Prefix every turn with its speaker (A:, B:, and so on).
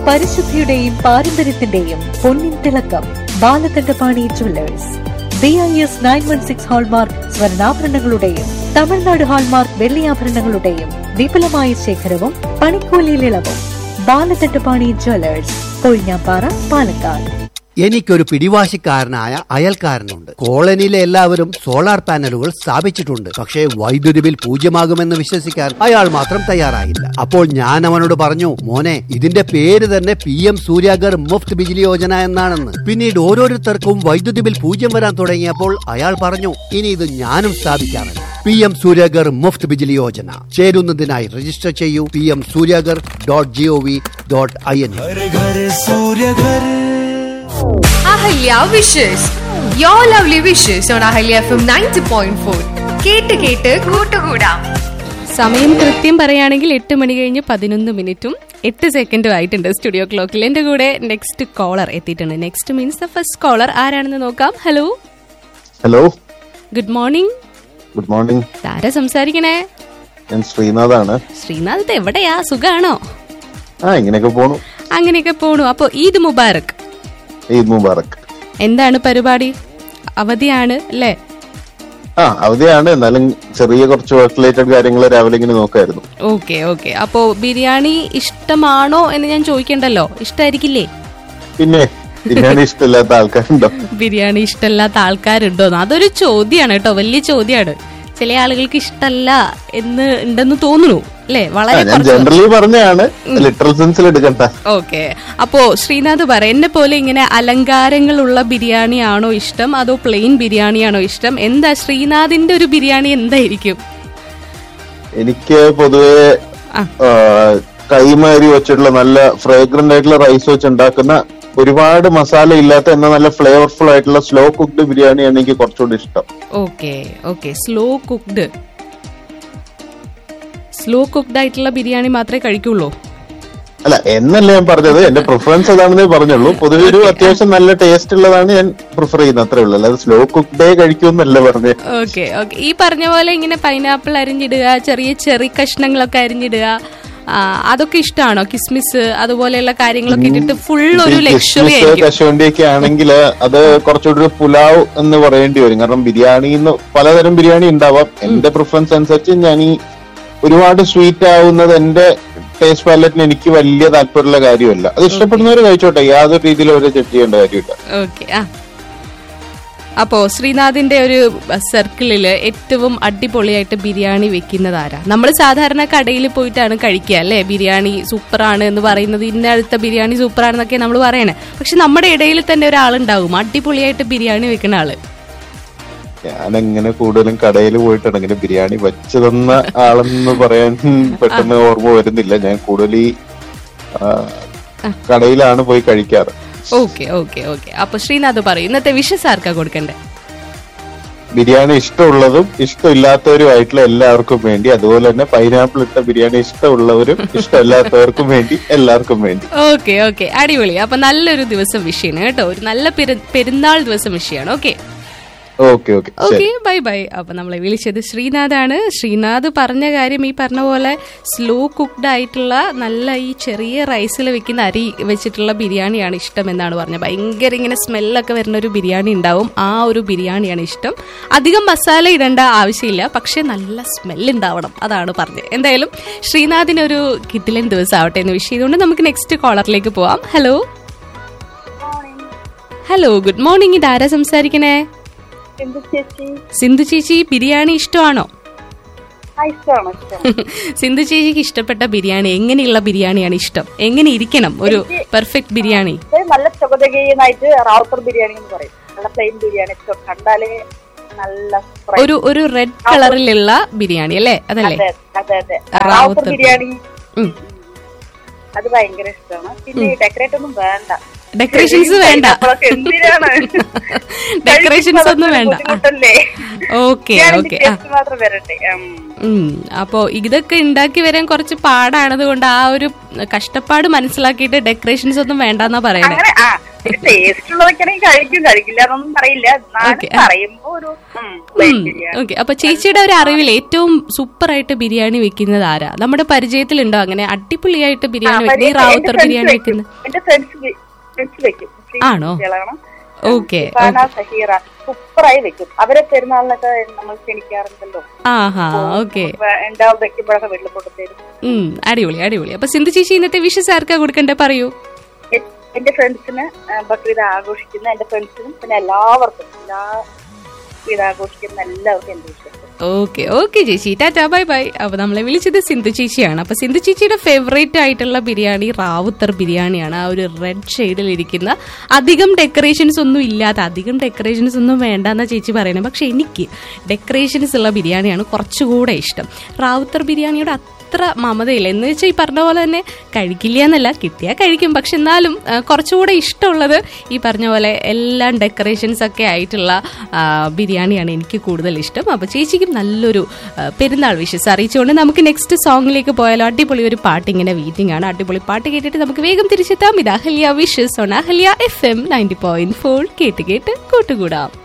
A: പരിശുദ്ധിയുടെയും പാരമ്പര്യത്തിന്റെയും പൊന്നിൻ തിളക്കം Balakandapani jewellers B I S nine one six hallmark സ്വർണ്ണാഭരണങ്ങളുടെയും തമിഴ്നാട് ഹാൾമാർക്ക് വെള്ളിയാഭരണങ്ങളുടെയും വിപുലമായ ശേഖരവും പണിക്കൂലിയിൽ ഇളവും ബാലകണ്ഠപാണി ജുവല്ലേഴ്സ് കൊഴിഞ്ഞാപ്പാറ പാലക്കാട്
B: എനിക്കൊരു പിടിവാശിക്കാരനായ അയൽക്കാരനുണ്ട് കോളനിയിലെ എല്ലാവരും സോളാർ പാനലുകൾ സ്ഥാപിച്ചിട്ടുണ്ട് പക്ഷേ വൈദ്യുതി ബിൽ പൂജ്യമാകുമെന്ന് വിശ്വസിക്കാൻ അയാൾ മാത്രം തയ്യാറായില്ല അപ്പോൾ ഞാൻ അവനോട് പറഞ്ഞു മോനെ ഇതിന്റെ പേര് തന്നെ പി എം സൂര്യാഗർ മുഫ്ത് ബിജിലി യോജന എന്നാണെന്ന് പിന്നീട് ഓരോരുത്തർക്കും വൈദ്യുതി ബിൽ പൂജ്യം വരാൻ തുടങ്ങിയപ്പോൾ അയാൾ പറഞ്ഞു ഇനി ഇത് ഞാനും സ്ഥാപിക്കാമെന്ന് പി എം സൂര്യാഗർ മുഫ്ത് ബിജിലി യോജന ചേരുന്നതിനായി രജിസ്റ്റർ ചെയ്യൂ P M Surya Ghar dot G O V dot I N
C: घर घर सूर्य घर
D: Ahalya wishes your lovely wishes on Ahalya FM ninety point four ഫോർ കേട്ട് കേട്ട് കൂട്ടുകൂടാം
E: സമയം കൃത്യം പറയുകയാണെങ്കിൽ എട്ട് മണി കഴിഞ്ഞ് പതിനൊന്ന് മിനിറ്റും എട്ട് സെക്കൻഡും ആയിട്ടുണ്ട് സ്റ്റുഡിയോ ക്ലോക്കിൽ എന്റെ കൂടെ നെക്സ്റ്റ് കോളർ എത്തിയിട്ടുണ്ട് next means the first caller ആരാണെന്ന് നോക്കാം hello
F: hello
E: good morning
F: good morning
E: ആരാ സംസാരിക്കണേ
F: ഞാൻ ശ്രീനാഥാണ്
E: ശ്രീനാഥത്ത് എവിടെയാ സുഖാണോ
F: ആ ഇങ്ങനെയൊക്കെ പോണു
E: അങ്ങനെയൊക്കെ പോണു അപ്പൊ ഈദ് മുബാറക്
F: ഈദ് മുബാറക്
E: എന്താണ് പരിപാടി അവധിയാണ് അല്ലേ
F: ആ അവധിയാണ് എന്നാലും ചെറിയ കുറച്ച് വർക്ക് റിലേറ്റഡ് കാര്യങ്ങൾ രാവിലെ ഇങ്ങനെ നോക്കായിരുന്നു
E: ഓക്കെ ഓക്കെ അപ്പോ ബിരിയാണി ഇഷ്ടമാണോ എന്ന് ഞാൻ ചോദിക്കണ്ടല്ലോ ഇഷ്ടമായിരിക്കില്ലേ
F: പിന്നെ ബിരിയാണി ഇഷ്ടമില്ലാത്ത ആൾക്കാരുണ്ടോ
E: ബിരിയാണി ഇഷ്ടമല്ലാത്ത ആൾക്കാരുണ്ടോന്ന് അതൊരു ചോദ്യമാണ് കേട്ടോ വലിയ ചോദ്യമാണ് ചില ആളുകൾക്ക് ഇഷ്ടമല്ല എന്ന് ഉണ്ടെന്ന് തോന്നുന്നു അല്ലേ
F: ആ,
E: വളരെ
F: ഞാൻ ജനറലി പറഞ്ഞാണ് ലിറ്ററൽ സെൻസിൽ എടുക്കണ്ട
E: ഓക്കെ അപ്പോ ശ്രീനാഥ് പറ എന്നെ പോലെ ഇങ്ങനെ അലങ്കാരങ്ങളുള്ള ബിരിയാണി ആണോ ഇഷ്ടം അതോ പ്ലെയിൻ ബിരിയാണിയാണോ ഇഷ്ടം എന്താ ശ്രീനാഥിന്റെ ഒരു ബിരിയാണി എന്തായിരിക്കും
F: എനിക്ക് പൊതുവെ
E: ആ.
F: ആ, കൈമാരി വെച്ചിട്ടുള്ള നല്ല ഫ്രേഗ്രന്റ് ആയിട്ടുള്ള റൈസ് വെച്ച് ഉണ്ടാക്കുന്ന ഒരുപാട് മസാല ഇല്ലാത്ത എന്നാൽ നല്ല ഫ്ലേവർഫുൾ ആയിട്ടുള്ള സ്ലോ കുക്ക്ഡ് ബിരിയാണിയാണ് എനിക്ക് കുറച്ചുകൂടി ഇഷ്ടം
E: okay okay slow cooked slow cooked ആയിട്ടുള്ള ബിരിയാണി മാത്രമേ കഴിക്കുള്ളൂ
F: അല്ല എന്നല്ല ഞാൻ പറഞ്ഞത് എന്റെ പ്രിഫറൻസ് അതാണെന്നേ പറഞ്ഞുള്ളൂ പൊതുവെ ഒരു അത്യാവശ്യം നല്ല ടേസ്റ്റ് ഉള്ളതാണ് ഞാൻ പ്രിഫർ ചെയ്യുന്നത് അത്രേ ഉള്ളൂ അല്ലാതെ സ്ലോ കുക്ക്ഡേ കഴിക്കുമെന്നല്ല പറഞ്ഞത്
E: ഓക്കെ ഓക്കെ ഈ പറഞ്ഞ പോലെ ഇങ്ങനെ പൈനാപ്പിൾ അരിഞ്ഞിടുക ചെറിയ ചെറിയ കഷ്ണങ്ങളൊക്കെ അരിഞ്ഞിടുക ആ, അതൊക്കെ ഇഷ്ടമാണോ കിസ്മിസ് അതുപോലെയുള്ള കാര്യങ്ങളൊക്കെ ഇട്ടിട്ട് ഫുൾ ഒരു ലക്ഷറി ആയിരിക്കും
F: കശുവണ്ടിയൊക്കെ ആണെങ്കിൽ അത് കുറച്ചുകൂടി ഒരു പുലാവ് എന്ന് പറയേണ്ടി വരും കാരണം ബിരിയാണി പലതരം ബിരിയാണി ഉണ്ടാവാം എന്റെ പ്രിഫറൻസ് അനുസരിച്ച് ഞാൻ ഈ ഒരുപാട് സ്വീറ്റ് ആവുന്നത് എന്റെ ടേസ്റ്റ് പാലറ്റിന് എനിക്ക് വലിയ താല്പര്യമുള്ള കാര്യമല്ല അത് ഇഷ്ടപ്പെടുന്നവർ കഴിച്ചോട്ടെ യാതൊരു രീതിയിലും അവരെ ചെക്ക് ചെയ്യേണ്ട കാര്യമില്ല
E: ഓക്കെ ആ അപ്പോ ശ്രീനാഥിന്റെ ഒരു സർക്കിളില് ഏറ്റവും അടിപൊളിയായിട്ട് ബിരിയാണി വെക്കുന്നത് ആരാ നമ്മൾ സാധാരണ കടയിൽ പോയിട്ടാണ് കഴിക്കുക അല്ലേ ബിരിയാണി സൂപ്പറാണ് എന്ന് പറയുന്നത് ഇന്ന അടുത്ത ബിരിയാണി സൂപ്പറാണെന്നൊക്കെ നമ്മൾ പറയണേ പക്ഷെ നമ്മുടെ ഇടയിൽ തന്നെ ഒരാളുണ്ടാവും അടിപൊളിയായിട്ട് ബിരിയാണി വെക്കുന്ന ആള്
F: ഞാനങ്ങനെ കൂടുതലും കടയിൽ പോയിട്ടാണ് ഇങ്ങനെ ബിരിയാണി വെച്ചു തന്ന ആളെന്ന് പറയാൻ പെട്ടെന്ന് ഓർമ്മ വരുന്നില്ല ഞാൻ കൂടുതൽ ഈ ആ, കടയിലാണ് പോയി കഴിക്കാറ്
E: ഓക്കെ ഓക്കെ ഓക്കെ അപ്പൊ ശ്രീനാഥ് പറയും ഇന്നത്തെ വിഷസ് ആർക്കാ കൊടുക്കണ്ടേ
F: ബിരിയാണി ഇഷ്ടമുള്ളതും ഇഷ്ടമില്ലാത്തവരും ആയിട്ടുള്ള എല്ലാവർക്കും വേണ്ടി അതുപോലെ തന്നെ പൈനാപ്പിൾ ഇട്ട ബിരിയാണി ഇഷ്ടമുള്ളവരും ഇഷ്ടമില്ലാത്തവർക്കും വേണ്ടി എല്ലാവർക്കും വേണ്ടി
E: ഓക്കെ ഓക്കെ അടിപൊളി അപ്പൊ നല്ലൊരു ദിവസം വിഷയാണ് കേട്ടോ ഒരു നല്ല പെരു- പെരുന്നാൾ ദിവസം വിഷയാണ് ഓക്കെ
F: ഓക്കെ ഓക്കെ
E: ഓക്കെ
F: ശരി
E: ബൈ ബൈ അപ്പൊ നമ്മളെ വിളിച്ചത് ശ്രീനാഥാണ് ശ്രീനാഥ് പറഞ്ഞ കാര്യം ഈ പറഞ്ഞ പോലെ സ്ലോ കുക്ക്ഡ് ആയിട്ടുള്ള നല്ല ഈ ചെറിയ റൈസിൽ വെക്കുന്ന അരി വെച്ചിട്ടുള്ള ബിരിയാണിയാണ് ഇഷ്ടം എന്നാണ് പറഞ്ഞത് ഭയങ്കര ഇങ്ങനെ സ്മെല്ലൊക്കെ വരുന്ന ഒരു ബിരിയാണി ഉണ്ടാവും ആ ഒരു ബിരിയാണിയാണ് ഇഷ്ടം അധികം മസാല ഇടേണ്ട ആവശ്യമില്ല പക്ഷെ നല്ല സ്മെല്ല് ഉണ്ടാവണം അതാണ് പറഞ്ഞത് എന്തായാലും ശ്രീനാഥിനൊരു കിട്ടിലൻ ദിവസം ആവട്ടെ എന്ന് വിഷയം ചെയ്തുകൊണ്ട് നമുക്ക് നെക്സ്റ്റ് കോളറിലേക്ക് പോവാം ഹലോ ഹലോ ഗുഡ് മോർണിംഗ് ഇതാരാ സംസാരിക്കണേ
G: എന്ത് ചേച്ചി
E: സിന്ധു ചേച്ചി ബിരിയാണി ഇഷ്ടമാണോ
G: ആ ഇഷ്ടമാണ് ഇഷ്ടമാണ്
E: സിന്ധു ചേച്ചിക്ക് ഇഷ്ടപ്പെട്ട ബിരിയാണി എങ്ങനെയുള്ള ബിരിയാണിയാണ് ഇഷ്ടം എങ്ങനെ ഇരിക്കണം ഒരു പെർഫെക്റ്റ് ബിരിയാണി
G: ഇത് നല്ല ചുവതകീയനായിട്ട് റാവുത്തർ ബിരിയാണി എന്ന് പറയും നല്ല പ്ലെയിൻ ബിരിയാണി ഇഷ്ടം കണ്ടാലേ നല്ല fry.
E: ഒരു ഒരു റെഡ് കളറിലുള്ള ബിരിയാണി അല്ലേ അതല്ലേ
G: അതെ അതെ അതെ
E: റാവുത്തർ
G: റാവുത്തർ ബിരിയാണി
E: ഉം.
G: അത് ഭയങ്കര ഇഷ്ടമാണ് പിന്നെ ഡെക്കറേറ്റ് ഒന്നും വേണ്ട
E: ഡെക്കറേഷൻസ് വേണ്ട
G: അപ്പോഴൊക്കെ എന്തിനാണ്
E: ഡെക്കറേഷൻസ് ഒന്നും വേണ്ട
G: ബുദ്ധിമുട്ടല്ലേ
E: ഓക്കെ ഓക്കെ ആ
G: ടേസ്റ്റ് മാത്രം വരട്ടെ ഉം.
E: ഉം. അപ്പോ ഇതൊക്കെ ഉണ്ടാക്കി വരാൻ കുറച്ച് പാടാണത് കൊണ്ട് ആ ഒരു കഷ്ടപ്പാട് മനസ്സിലാക്കിയിട്ട് ഡെക്കറേഷൻസ് ഒന്നും വേണ്ടെന്നാ പറയണേ
G: അങ്ങനെ ആ ടേസ്റ്റ് ഉള്ളതൊക്കെയാണെങ്കിൽ കഴിക്കും കഴിക്കില്ല എന്നൊന്നും പറയില്ല എന്നാലും
E: Okay.
G: പറയുമ്പോ ഒരു ഉം, plain ബിരിയാണി.
E: ഓക്കെ അപ്പൊ ചേച്ചിയുടെ ഒരു അറിവിൽ ഏറ്റവും സൂപ്പർ ആയിട്ട് ബിരിയാണി വെക്കുന്നത് ആരാ നമ്മുടെ പരിചയത്തിലുണ്ടോ അങ്ങനെ അടിപൊളിയായിട്ട്
G: ആ,
E: ബിരിയാണി
G: പക്ഷേ
E: വെക്കുന്നത് ഈ
G: എന്റെ
E: റാവുത്തർ
G: friends
E: ബിരിയാണി
G: വെക്കും.
E: വെക്കുന്നത്
G: എന്റെ ഫ്രണ്ട്സ് ഫ്രണ്ട്സ് വെക്കും മുസ്ലിം
E: ആണോ?
G: കുട്ടികളാണ്.
E: ഓക്കെ
G: ഇഫാന, സഹീറ സൂപ്പറായി വെക്കും അവരെ പെരുന്നാളിനൊക്കെ നമ്മൾ ക്ഷണിക്കാറുണ്ടല്ലോ
E: ആഹാ ഓക്കെ
G: എന്താ വെക്കുമ്പോഴൊക്കെ വീട്ടിൽ കൊണ്ടുതരും
E: ഉം അടിപൊളി അടിപൊളി അപ്പൊ സിന്ധു ചേച്ചി ഇന്നത്തെ വിഷസ് ആർക്കാ കൊടുക്കണ്ടേ പറയൂ
G: എ- എന്റെ ഫ്രണ്ട്സിന് ബക്രീദ് ആഘോഷിക്കുന്ന എന്റെ ഫ്രണ്ട്സിനും പിന്നെ എല്ലാവർക്കും എല്ലാ ഇത് ആഘോഷിക്കുന്ന എല്ലാവർക്കും എന്റെ വിശ്വാസം
E: ഓക്കെ ഓക്കെ ചേച്ചി ടാറ്റാ ബൈ ബൈ അപ്പൊ നമ്മളെ വിളിച്ചത് സിന്ധു ചേച്ചിയാണ് അപ്പൊ സിന്ധു ചേച്ചിയുടെ ഫേവറേറ്റ് ആയിട്ടുള്ള ബിരിയാണി റാവുത്തർ ബിരിയാണിയാണ് ആ ഒരു റെഡ് ഷെയ്ഡിൽ ഇരിക്കുന്ന അധികം ഡെക്കറേഷൻസ് ഒന്നും ഇല്ലാത്ത അധികം ഡെക്കറേഷൻസ് ഒന്നും വേണ്ടെന്ന ചേച്ചി പറയുന്നത് പക്ഷെ എനിക്ക് ഡെക്കറേഷൻസ് ഉള്ള ബിരിയാണിയാണ് കുറച്ചുകൂടെ ഇഷ്ടം റാവുത്തർ ബിരിയാണിയുടെ അത്ര മമതയില്ല എന്ന് വെച്ചാൽ ഈ പറഞ്ഞ പോലെ തന്നെ കഴിക്കില്ല എന്നല്ല കിട്ടിയാൽ കഴിക്കും പക്ഷെ എന്നാലും ആ, കുറച്ചുകൂടെ ഇഷ്ടമുള്ളത് ഈ പറഞ്ഞ പോലെ എല്ലാം ഡെക്കറേഷൻസ് ഒക്കെ ആയിട്ടുള്ള ആ, ബിരിയാണിയാണ് എനിക്ക് കൂടുതൽ ഇഷ്ടം അപ്പോൾ ചേച്ചിക്കും നല്ലൊരു ആ, പെരുന്നാൾ വിഷസ് അറിയിച്ചുകൊണ്ട് നമുക്ക് നെക്സ്റ്റ് സോങ്ങിലേക്ക് പോയാലോ അടിപൊളി ഒരു പാട്ട് ഇങ്ങനെ വീറ്റിംഗ് ആണ് അടിപൊളി പാട്ട് കേട്ടിട്ട് നമുക്ക് വേഗം തിരിച്ചെത്താം ഇത് Ahalya wishes on Ahalya FM ninety point four ഫോർ കേട്ട് കേട്ട് കൂട്ടുകൂടാം